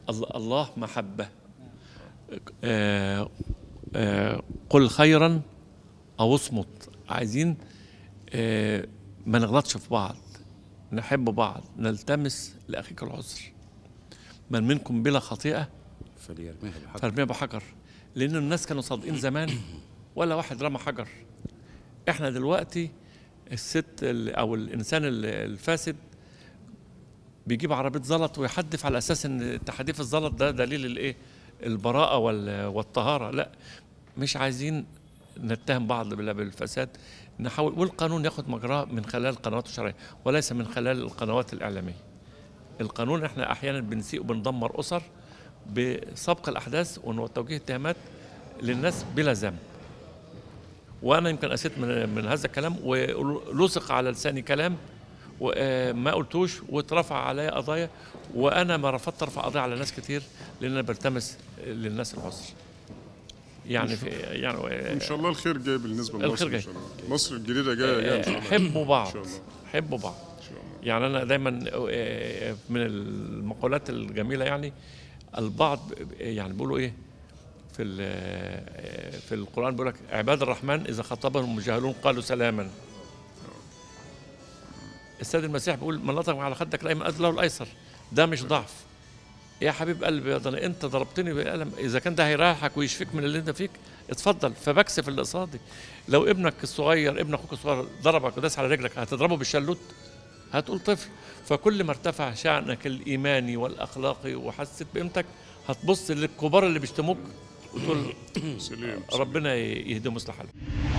الله الله محبة آه آه قل خيرا أو اصمت عايزين آه ما نغلطش في بعض نحب بعض نلتمس لأخيك العذر من منكم بلا خطيئة فليرميها بحق فارميها بحجر لأن الناس كانوا صادقين زمان ولا واحد رمى حجر احنا دلوقتي الست ال- او الانسان ال- الفاسد بيجيب عربيه زلط ويحدف على اساس ان تحديف الزلط ده دليل الايه البراءه وال- والطهاره لا مش عايزين نتهم بعض بال- بالفساد نحاول والقانون ياخد مجراه من خلال القنوات الشرعيه وليس من خلال القنوات الاعلاميه القانون احنا احيانا بنسيء وبندمر اسر بسبق الاحداث وتوجيه اتهامات للناس بلا ذنب وانا يمكن اسيت من من هذا الكلام ولصق على لساني كلام وما قلتوش واترفع علي قضايا وانا ما رفضت ارفع قضايا على ناس كتير لان انا بلتمس للناس العذر يعني في يعني ان شاء الله الخير جاي بالنسبه لمصر الخير ان جاي. شاء الله مصر الجديده جايه جايه ان شاء الله حبوا بعض ان شاء الله حبوا بعض ان شاء الله يعني انا دايما آه، من المقولات الجميله يعني البعض يعني بيقولوا ايه في ال- آه، في القران بيقول لك عباد الرحمن اذا خاطبهم الجاهلون قالوا سلاما السيد المسيح بيقول من لطم على خدك الايمن ادل له الايسر ده مش ضعف يا حبيب قلبي يا ضنا انت ضربتني بقلم اذا كان ده هيريحك ويشفيك من اللي انت فيك اتفضل فبكسف اللي قصادي لو ابنك الصغير ابن اخوك الصغير ضربك وداس على رجلك هتضربه بالشلوت هتقول طفل فكل ما ارتفع شأنك الإيماني والأخلاقي وحسيت بقيمتك هتبص للكبار اللي بيشتموك وتقول سليم ربنا يهديهم يصلح حالهم